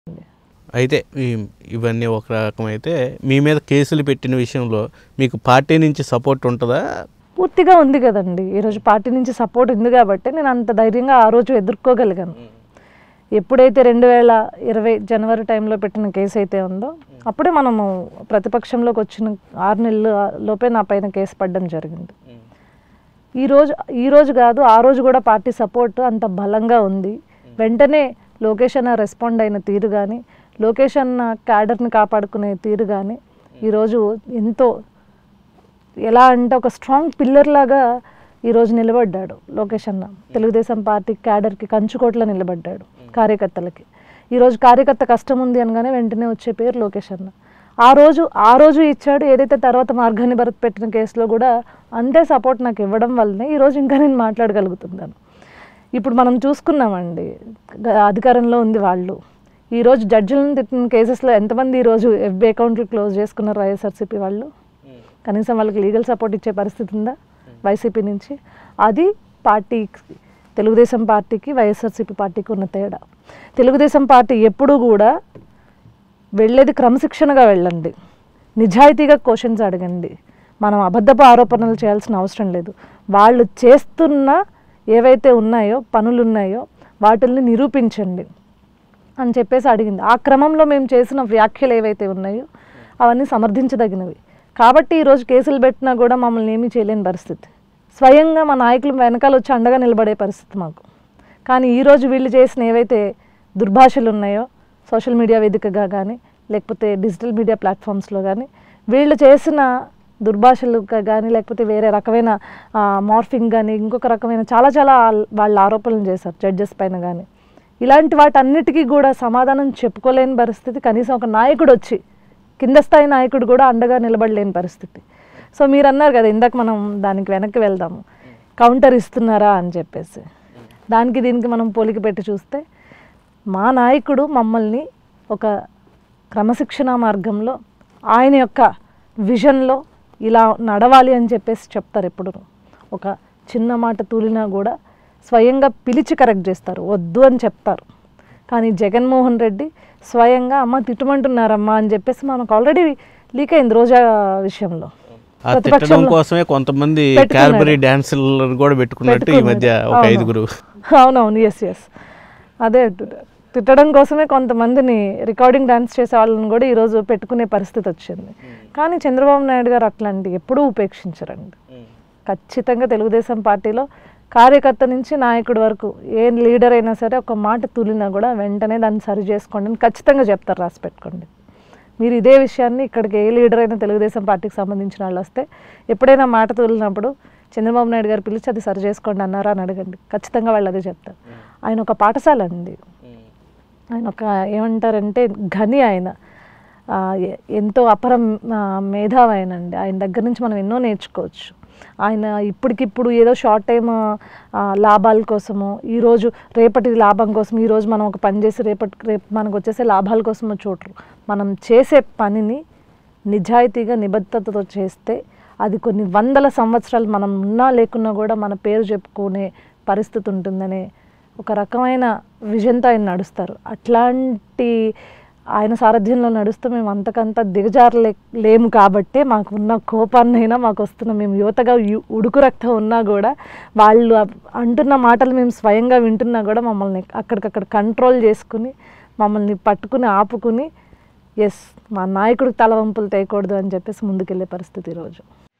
అయితే ఈ- ఇవన్నీ ఒక రకమైతే మీ మీద కేసులు పెట్టిన విషయంలో మీకు పార్టీ నుంచి సపోర్ట్ ఉంటుందా పూర్తిగా ఉంది కదండి ఈరోజు పార్టీ నుంచి సపోర్ట్ ఉంది కాబట్టి నేను అంత ధైర్యంగా ఆ రోజు ఎదుర్కోగలిగాను ఎప్పుడైతే రెండు వేల ఇరవై జనవరి టైంలో పెట్టిన కేసు అయితే ఉందో అప్పుడే మనము ప్రతిపక్షంలోకి వచ్చిన ఆరు నెలల లోపే నా పైన కేసు పడడం జరిగింది ఈ రోజు ఈ రోజు కాదు ఆ రోజు కూడా పార్టీ సపోర్ట్ అంత బలంగా ఉంది వెంటనే లోకేష్ అన్న రెస్పాండ్ అయిన తీరు కానీ లోకేష్ అన్న క్యాడర్ని కాపాడుకునే తీరు కానీ ఈరోజు ఎంతో ఎలా అంటే ఒక స్ట్రాంగ్ పిల్లర్ లాగా ఈరోజు నిలబడ్డాడు లోకేష్ అన్న తెలుగుదేశం పార్టీ క్యాడర్కి కంచుకోట్ల నిలబడ్డాడు కార్యకర్తలకి ఈరోజు కార్యకర్త కష్టం ఉంది అనగానే వెంటనే వచ్చే పేరు లోకేష్ అన్న ఆ రోజు ఆ రోజు ఇచ్చాడు ఏదైతే తర్వాత మార్గాన్ని భరత్ పెట్టిన కేసులో కూడా అంతే సపోర్ట్ నాకు ఇవ్వడం వల్లనే ఈరోజు ఇంకా నేను మాట్లాడగలుగుతున్నాను ఇప్పుడు మనం చూసుకున్నామండి గ- అధికారంలో ఉంది వాళ్ళు ఈరోజు జడ్జిలను తిట్టిన కేసెస్లో ఎంతమంది ఈరోజు ఎఫ్బి అకౌంట్లు క్లోజ్ చేసుకున్నారు వైఎస్ఆర్సీపీ వాళ్ళు కనీసం వాళ్ళకి లీగల్ సపోర్ట్ ఇచ్చే పరిస్థితి ఉందా వైసీపీ నుంచి అది పార్టీ తెలుగుదేశం పార్టీకి వైఎస్ఆర్సీపీ పార్టీకి ఉన్న తేడా తెలుగుదేశం పార్టీ ఎప్పుడూ కూడా వెళ్ళేది క్రమశిక్షణగా వెళ్ళండి నిజాయితీగా క్వశ్చన్స్ అడగండి మనం అబద్ధపు ఆరోపణలు చేయాల్సిన అవసరం లేదు వాళ్ళు చేస్తున్న ఏవైతే ఉన్నాయో పనులు ఉన్నాయో వాటిల్ని నిరూపించండి అని చెప్పేసి అడిగింది ఆ క్రమంలో మేము చేసిన వ్యాఖ్యలు ఏవైతే ఉన్నాయో అవన్నీ సమర్థించదగినవి కాబట్టి ఈరోజు కేసులు పెట్టినా కూడా మమ్మల్ని ఏమీ చేయలేని పరిస్థితి స్వయంగా మా నాయకులు వెనకాల వచ్చి అండగా నిలబడే పరిస్థితి మాకు కానీ ఈరోజు వీళ్ళు చేసిన ఏవైతే దుర్భాషలు ఉన్నాయో సోషల్ మీడియా వేదికగా కానీ లేకపోతే డిజిటల్ మీడియా ప్లాట్ఫామ్స్లో కానీ వీళ్ళు చేసిన దుర్భాషలు కానీ లేకపోతే వేరే రకమైన మార్ఫింగ్ కానీ ఇంకొక రకమైన చాలా చాలా వాళ్ళ ఆరోపణలు చేశారు జడ్జెస్ పైన కానీ ఇలాంటి వాటన్నిటికీ కూడా సమాధానం చెప్పుకోలేని పరిస్థితి కనీసం ఒక నాయకుడు వచ్చి కింద స్థాయి నాయకుడు కూడా అండగా నిలబడలేని పరిస్థితి సో మీరు అన్నారు కదా ఇందాక మనం దానికి వెనక్కి వెళ్దాము కౌంటర్ ఇస్తున్నారా అని చెప్పేసి దానికి దీనికి మనం పోలిక పెట్టి చూస్తే మా నాయకుడు మమ్మల్ని ఒక క్రమశిక్షణ మార్గంలో ఆయన యొక్క విజన్లో ఇలా నడవాలి అని చెప్పేసి చెప్తారు ఎప్పుడు ఒక చిన్న మాట తూలినా కూడా స్వయంగా పిలిచి కరెక్ట్ చేస్తారు వద్దు అని చెప్తారు కానీ జగన్మోహన్ రెడ్డి స్వయంగా అమ్మ తిట్టమంటున్నారమ్మా అని చెప్పేసి మనకు ఆల్రెడీ లీక్ అయింది రోజా విషయంలో ఆ తిట్టడం ప్రతిపక్షంలో కోసమే కొంతమంది పెట్టుకున్నారు. క్యాల్బరీ డాన్సులు కూడా పెట్టుకున్నట్టు ఈ మధ్య ఒక అవును. ఐదుగురు అవునవును ఎస్ ఎస్ అదే అంటున్నారు. తిట్టడం కోసమే కొంతమందిని రికార్డింగ్ డాన్స్ చేసే వాళ్ళని కూడా ఈరోజు పెట్టుకునే పరిస్థితి వచ్చింది కానీ చంద్రబాబు నాయుడు గారు అట్లాంటి ఎప్పుడూ ఉపేక్షించరండి ఖచ్చితంగా తెలుగుదేశం పార్టీలో కార్యకర్త నుంచి నాయకుడి వరకు ఏ లీడర్ అయినా సరే ఒక మాట తులినా కూడా వెంటనే దాన్ని సరి చేసుకోండి అని ఖచ్చితంగా చెప్తారు రాసి పెట్టుకోండి మీరు ఇదే విషయాన్ని ఇక్కడికి ఏ లీడర్ అయినా తెలుగుదేశం పార్టీకి సంబంధించిన వాళ్ళు వస్తే ఎప్పుడైనా మాట తూలినప్పుడు చంద్రబాబు నాయుడు గారు పిలిచి అది సరి చేసుకోండి అన్నారా అని అడగండి ఖచ్చితంగా వాళ్ళు అదే చెప్తారు ఆయన ఒక పాఠశాల అండి ఆయన ఒక ఏమంటారంటే ఘని ఆయన ఆ, ఎ- ఎంతో అపర మేధావి ఆయన అండి ఆయన దగ్గర నుంచి మనం ఎన్నో నేర్చుకోవచ్చు ఆయన ఇప్పటికిప్పుడు ఏదో షార్ట్ టైం లాభాల కోసము ఈరోజు రేపటి లాభం కోసం ఈరోజు మనం ఒక పని చేసి రేపటి రేపు మనకు వచ్చేసే లాభాల కోసము చూడరు మనం చేసే పనిని నిజాయితీగా నిబద్ధతతో చేస్తే అది కొన్ని వందల సంవత్సరాలు మనం ఉన్నా లేకున్నా కూడా మన పేరు చెప్పుకునే పరిస్థితి ఉంటుందనే ఒక రకమైన విజన్తో ఆయన నడుస్తారు అట్లాంటి ఆయన సారథ్యంలో నడుస్తూ మేము అంతకంత దిగజారలే లేము కాబట్టే మాకు ఉన్న కోపాన్నైనా మాకు వస్తున్న మేము యువతగా యు- ఉడుకు రక్తం ఉన్నా కూడా వాళ్ళు అ- అంటున్న మాటలు మేము స్వయంగా వింటున్నా కూడా మమ్మల్ని అక్కడికక్కడ కంట్రోల్ చేసుకుని మమ్మల్ని పట్టుకుని ఆపుకుని ఎస్ మా నాయకుడికి తలవంపులు తేయకూడదు అని చెప్పేసి ముందుకెళ్ళే పరిస్థితి ఈరోజు